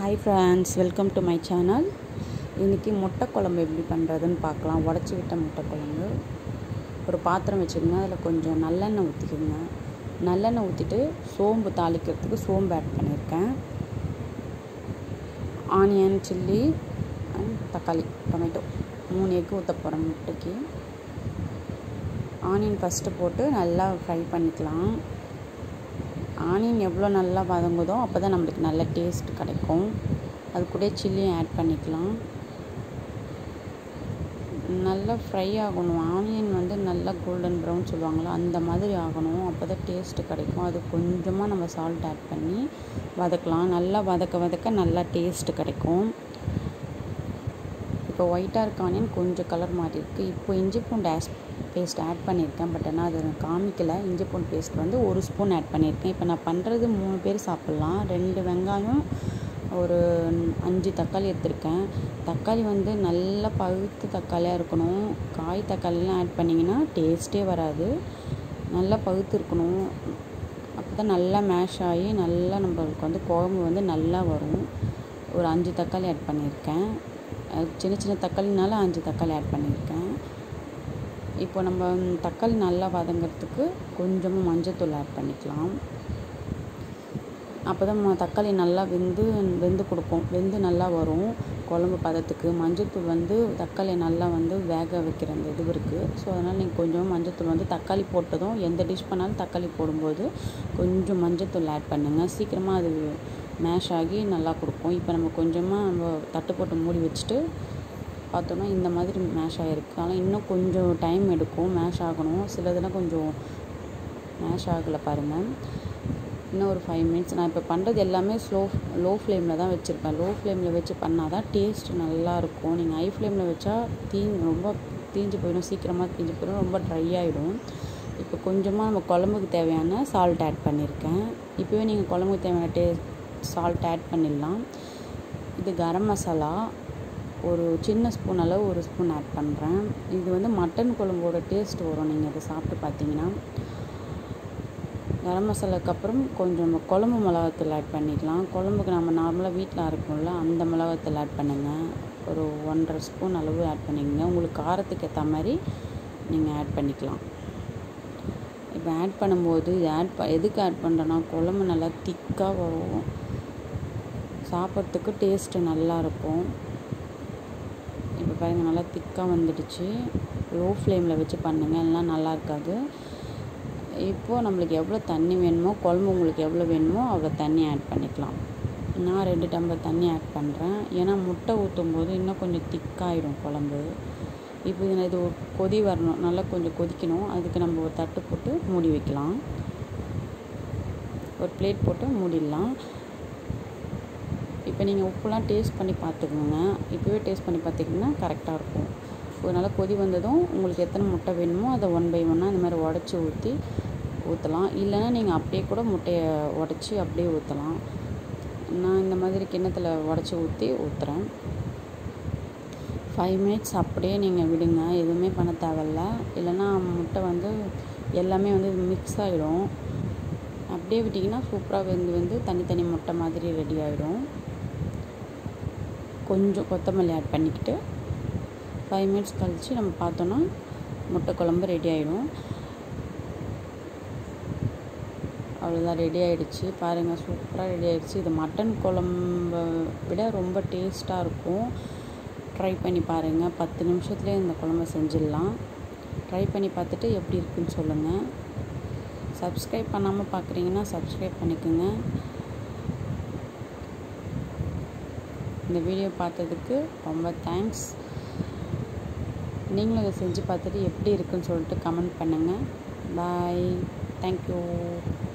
hi friends welcome to my channel இன்றைக்கி முட்டை குழம்பு எப்படி பண்ணுறதுன்னு பார்க்கலாம் உடச்சி விட்ட முட்டை குழம்பு ஒரு பாத்திரம் வச்சுக்கோங்க அதில் கொஞ்சம் நல்லெண்ணெய் ஊற்றிக்கோங்க நல்லெண்ணெய் ஊற்றிட்டு சோம்பு தாளிக்கிறதுக்கு சோம்பு ஆட் பண்ணியிருக்கேன் ஆனியன் சில்லி அண்ட் தக்காளி டொமேட்டோ மூணு எக்கு ஊற்ற போகிறேன் முட்டைக்கு ஆனியன் ஃபஸ்ட்டு போட்டு நல்லா ஃப்ரை பண்ணிக்கலாம் ஆனியன் எவ்வளோ நல்லா வதங்குதோ அப்போ தான் நம்மளுக்கு நல்ல டேஸ்ட் கிடைக்கும் அது கூட சில்லியும் ஆட் பண்ணிக்கலாம் நல்லா ஃப்ரை ஆகணும் ஆனியன் வந்து நல்லா கோல்டன் ப்ரௌன் சொல்லுவாங்களோ அந்த மாதிரி ஆகணும் அப்போ தான் டேஸ்ட்டு கிடைக்கும் அது கொஞ்சமாக நம்ம சால்ட் ஆட் பண்ணி வதக்கலாம் நல்லா வதக்க வதக்க நல்லா டேஸ்ட்டு கிடைக்கும் இப்போ ஒயிட்டாக இருக்க ஆனியன் கொஞ்சம் கலர் மாறி இருக்குது இப்போ இஞ்சி பூண்டு ஆஸ் பேஸ்ட் ஆட் பண்ணியிருக்கேன் பட் ஆனால் அது காமிக்கலை இஞ்சி பூண்டு பேஸ்ட் வந்து ஒரு ஸ்பூன் ஆட் பண்ணியிருக்கேன் இப்போ நான் பண்ணுறது மூணு பேர் சாப்பிட்லாம் ரெண்டு வெங்காயம் ஒரு அஞ்சு தக்காளி எடுத்திருக்கேன் தக்காளி வந்து நல்லா பழுத்து தக்காளியாக இருக்கணும் காய் தக்காளிலாம் ஆட் பண்ணிங்கன்னா டேஸ்ட்டே வராது நல்லா பழுத்து இருக்கணும் அப்போ தான் நல்லா மேஷ் ஆகி நல்லா நம்மளுக்கு வந்து குழம்பு வந்து நல்லா வரும் ஒரு அஞ்சு தக்காளி ஆட் பண்ணியிருக்கேன் சின்ன சின்ன தக்காளினால அஞ்சு தக்காளி ஆட் பண்ணியிருக்கேன் இப்போ நம்ம தக்காளி நல்லா வதங்கிறதுக்கு கொஞ்சமாக மஞ்சத்தூள் ஆட் பண்ணிக்கலாம் அப்போ தான் தக்காளி நல்லா வெந்து வெந்து கொடுக்கும் வெந்து நல்லா வரும் குழம்பு பதத்துக்கு மஞ்சத்தூள் வந்து தக்காளி நல்லா வந்து வேக வைக்கிற அந்த இது இருக்குது ஸோ அதனால் நீங்கள் கொஞ்சமாக மஞ்சத்தூள் வந்து தக்காளி போட்டதும் எந்த டிஷ் பண்ணாலும் தக்காளி போடும்போது கொஞ்சம் மஞ்சத்தூள் ஆட் பண்ணுங்கள் சீக்கிரமாக அது மேஷ் ஆகி நல்லா கொடுக்கும் இப்போ நம்ம கொஞ்சமாக நம்ம தட்டு போட்டு மூடி வச்சுட்டு பார்த்தோன்னா இந்த மாதிரி மேஷ் ஆகிருக்கு ஆனால் இன்னும் கொஞ்சம் டைம் எடுக்கும் மேஷ் ஆகணும் சிலதெல்லாம் கொஞ்சம் மேஷ் ஆகலை பாருங்கள் இன்னும் ஒரு ஃபைவ் மினிட்ஸ் நான் இப்போ பண்ணுறது எல்லாமே ஸ்லோ லோ ஃப்ளேமில் தான் வச்சுருப்பேன் லோ ஃப்ளேமில் வச்சு பண்ணால் தான் டேஸ்ட் நல்லாயிருக்கும் நீங்கள் ஹை ஃப்ளேமில் வச்சா தீ ரொம்ப தீஞ்சு போயிடும் சீக்கிரமாக தீஞ்சு போயிடும் ரொம்ப ட்ரை ஆகிடும் இப்போ கொஞ்சமாக நம்ம குழம்புக்கு தேவையான சால்ட் ஆட் பண்ணியிருக்கேன் இப்போவே நீங்கள் குழம்புக்கு தேவையான டே சால்ட் ஆட் பண்ணிடலாம் இது கரம் மசாலா ஒரு சின்ன ஸ்பூன் அளவு ஒரு ஸ்பூன் ஆட் பண்ணுறேன் இது வந்து மட்டன் குழம்போட டேஸ்ட் வரும் நீங்கள் இதை சாப்பிட்டு பார்த்தீங்கன்னா கரம் மசாலாக்கு அப்புறம் கொஞ்சம் குழம்பு மிளகாத்தூள் ஆட் பண்ணிக்கலாம் குழம்புக்கு நம்ம நார்மலாக வீட்டில் அரைப்போம்ல அந்த மிளகாத்தூள் ஆட் பண்ணுங்கள் ஒரு ஒன்றரை ஸ்பூன் அளவு ஆட் பண்ணிக்கங்க உங்களுக்கு காரத்துக்கு ஏற்ற மாதிரி நீங்கள் ஆட் பண்ணிக்கலாம் இப்போ ஆட் பண்ணும்போது இது ஆட் ப எதுக்கு ஆட் பண்ணுறேன்னா குழம்பு நல்லா திக்காக வரும் சாப்பிட்றதுக்கு டேஸ்ட்டு நல்லாயிருக்கும் இப்போ பாருங்கள் நல்லா திக்காக வந்துடுச்சு லோ ஃப்ளேமில் வச்சு பண்ணுங்கள் எல்லாம் நல்லா இருக்காது இப்போது நம்மளுக்கு எவ்வளோ தண்ணி வேணுமோ குழம்பு உங்களுக்கு எவ்வளோ வேணுமோ அவ்வளோ தண்ணி ஆட் பண்ணிக்கலாம் நான் ரெண்டு டம்ளர் தண்ணி ஆட் பண்ணுறேன் ஏன்னா முட்டை ஊற்றும் போது இன்னும் கொஞ்சம் திக்காயிடும் குழம்பு இப்போ இதில் இது ஒரு கொதி வரணும் நல்லா கொஞ்சம் கொதிக்கணும் அதுக்கு நம்ம ஒரு தட்டு போட்டு மூடி வைக்கலாம் ஒரு பிளேட் போட்டு மூடிடலாம் இப்போ நீங்கள் உப்புலாம் டேஸ்ட் பண்ணி பார்த்துக்கோங்க இப்போவே டேஸ்ட் பண்ணி பார்த்திங்கன்னா கரெக்டாக இருக்கும் ஒரு நல்லா கொதி வந்ததும் உங்களுக்கு எத்தனை முட்டை வேணுமோ அதை ஒன் பை ஒன்னாக இந்த மாதிரி உடச்சி ஊற்றி ஊற்றலாம் இல்லைன்னா நீங்கள் அப்படியே கூட முட்டையை உடச்சி அப்படியே ஊற்றலாம் நான் இந்த மாதிரி கிண்ணத்தில் உடச்சி ஊற்றி ஊற்றுறேன் ஃபைவ் மினிட்ஸ் அப்படியே நீங்கள் விடுங்க எதுவுமே பண்ண தேவையில்ல இல்லைன்னா முட்டை வந்து எல்லாமே வந்து மிக்ஸ் ஆகிடும் அப்படியே விட்டிங்கன்னா சூப்பராக வெந்து வெந்து தனித்தனி முட்டை மாதிரி ரெடி ஆகிடும் கொஞ்சம் கொத்தமல்லி ஆட் பண்ணிக்கிட்டு ஃபைவ் மினிட்ஸ் கழித்து நம்ம பார்த்தோன்னா முட்டை குழம்பு ரெடி ஆகிடும் அவ்வளோதான் ரெடி ஆகிடுச்சு பாருங்கள் சூப்பராக ரெடி ஆகிடுச்சு இது மட்டன் குழம்பை விட ரொம்ப டேஸ்ட்டாக இருக்கும் ட்ரை பண்ணி பாருங்கள் பத்து நிமிஷத்துலேயே இந்த குழம்பை செஞ்சிடலாம் ட்ரை பண்ணி பார்த்துட்டு எப்படி இருக்குன்னு சொல்லுங்கள் சப்ஸ்கிரைப் பண்ணாமல் பார்க்குறீங்கன்னா சப்ஸ்கிரைப் பண்ணிக்கோங்க இந்த வீடியோ பார்த்ததுக்கு ரொம்ப தேங்க்ஸ் நீங்களும் இதை செஞ்சு பார்த்துட்டு எப்படி இருக்குன்னு சொல்லிட்டு கமெண்ட் பண்ணுங்கள் பாய் தேங்க்யூ